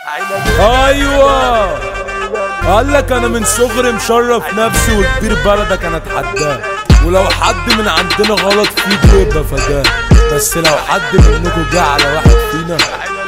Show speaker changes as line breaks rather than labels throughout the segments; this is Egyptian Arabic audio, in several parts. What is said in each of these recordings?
ايوه قال لك انا من صغري مشرف نفسي وكبير بلدك انا اتحداه ولو حد من عندنا غلط فيه يبقى فداه بس لو حد منكم جه على واحد فينا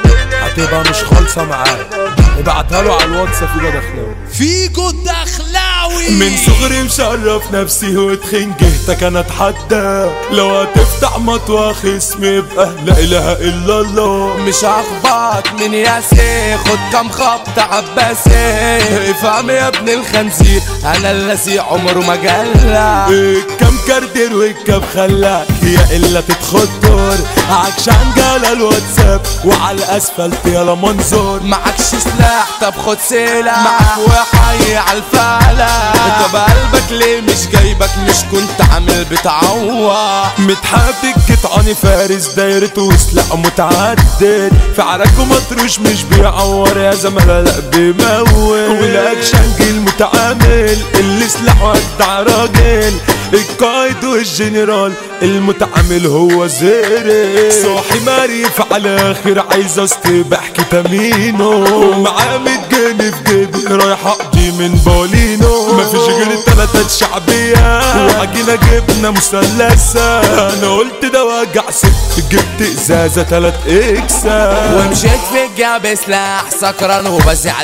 هتبقى مش خالصة معاه ابعتها له على الواتس في ده دخلاوي
فيجو الدخلاوي
من صغري مشرف نفسي وتخين جهتك انا اتحدى لو هتفتح مطوخ اسمي يبقى لا اله الا الله
مش هخبط من ياسي خد كام خبط عباسي افهم يا ابن الخنزير انا اللذي عمره ما جلى
الكم كردر والكم خلاك هي الا تتخطر عكشان جال الواتساب وعلى الاسفلت يلا منظور
معكش سلاح طب خد سلاح معك وحي على الفعلة طب قلبك ليه مش جايبك مش كنت عامل بتعوح
متحابك قطعني فارس دايرته وسلاح متعدد في عراك مطروش مش بيعور يا زملاء لا بيموت والاكشن جيل متعامل اللي سلاحه اجدع راجل القائد والجنرال المتعامل هو زيري صاحي مريف على اخر عايز استبح كتامينو معاه متجاني في جيبي رايح اقضي من بولينو مفيش غير تلاتة شعبية وعجينة جبنة مثلثة انا قلت ده وجع ست جبت ازازة تلات اكسة
ومشيت في الجاب سلاح سكران وبزع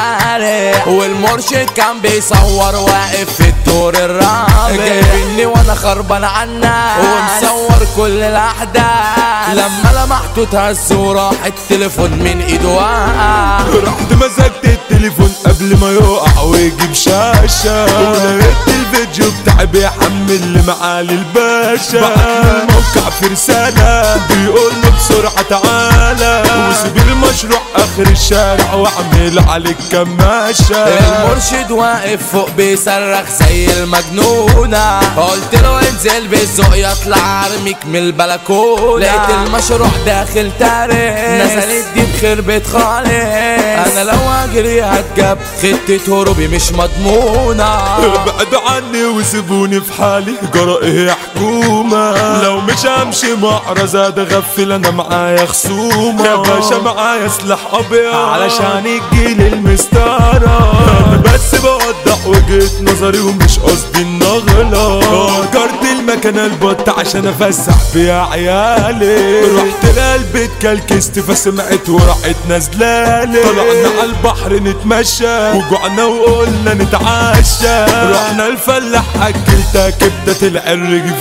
للشارع والمرشد كان بيصور واقف في الدور الرابع جايبني وانا خربان عنا ومصور كل الاحداث لما لمحته تهز وراح التليفون من ايده وقع
رحت مسكت التليفون قبل ما يقع ويجيب شاشة ولقيت الفيديو بتاعي بيحمل لي معالي الباشا بعت من الموقع في رسالة بيقول له بسرعة تعالى وسيب المشروع آخر الشارع واعمل عليك كماشة
المرشد واقف فوق بيصرخ زي المجنونة قلت له انزل بالذوق يطلع ارميك من البلكونة لقيت المشروع داخل تاريخ نزلت دي بخربة خالص انا لو اجري هتجاب خطة هروبي مش مضمونة
ابعدوا عني وسيبوني في حالي جرى ايه يا حكومة لو مش همشي محرز اتغفل انا معايا خصومة يا باشا معايا سلاح ابيض علشان الجيل المستعرة انا بس بوضح وجهة نظري ومش قصدي النغلة فكرت المكنة البط عشان افسح بيها عيالي رحت للبيت كلكست فسمعت ورحت نازلالي طلعنا على البحر نتمشى وجوعنا وقلنا نتعشى رحنا الفلاح اكلتها كبدة طلع الرغيف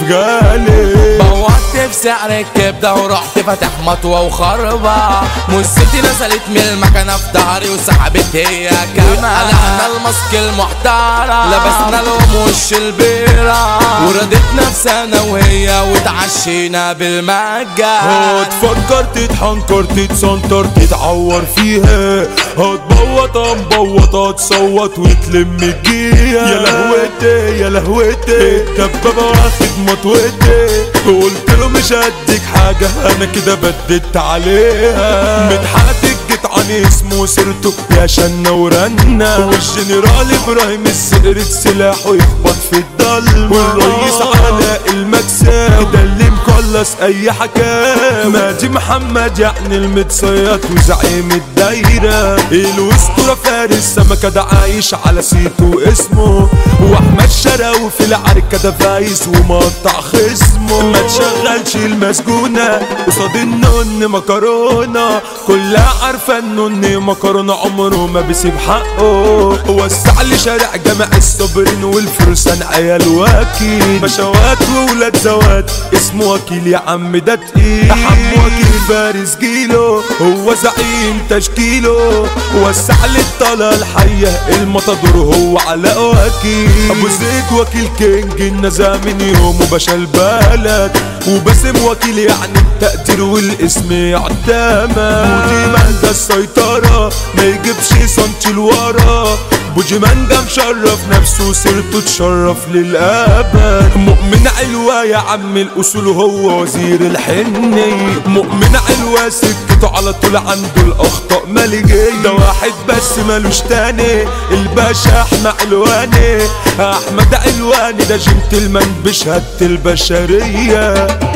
غالي
بوعت في سعر الكبدة ورحت فاتح مطوة وخربة مستي نزلت من المكنة في ظهري وسحبت هي كمان قلعنا الماسك المحترم لبسنا لهم وش البيرة وردت نفسنا وهي وتعشينا بالمجة
تفكر تتحنكر تتسنطر تتعور فيها هتبوط مبوطة تصوت وتلم الجيها يا لهوتي يا لهوتي الدبابة واخد مطوتي قلت له مش هديك حاجة انا كده بددت عليها من حياتك جيت عن اسمه سيرته يا شنا ورنا والجنرال ابراهيم السقرة سلاحه يخبط في الضلمة والرئيس علاء المكسب ده اللي مخلص اي حكام ماجي محمد يعني المتصيد وزعيم الدايرة الاسطورة فارس سمكة ده عايش على سيته اسمه واحمد شراوي في العركة ده فايز ومقطع خصمه ما تشغلش المسجونة قصاد النن مكرونة كلها عارفة النن مكرونة عمره ما بيسيب حقه وسع لي شارع جامع الصابرين والفرسان عيال وكيل بشوات وولاد زوات اسمه وكيل يا عم ده تقيل حم وكيل فارس جيله هو زعيم تشكيله وسع لي الطلة الحية المطادور هو علاء وكيل ابو زيد وكيل كينج النزا من يومه باشا البلد وباسم وكيل يعني التقدير والاسم يعتمد ودي مانجا السيطرة ما يجيبش سنتي لورا بوجي مانجا مشرف نفسه سيرته تشرف للأبد مؤمن علوة يا عم الأصول هو وزير الحني مؤمن علوة سكته على طول عنده الأخطاء مالجية ده واحد بس ملوش تاني الباشا أحمد علواني أحمد علواني ده جنتلمان بشهادة البشرية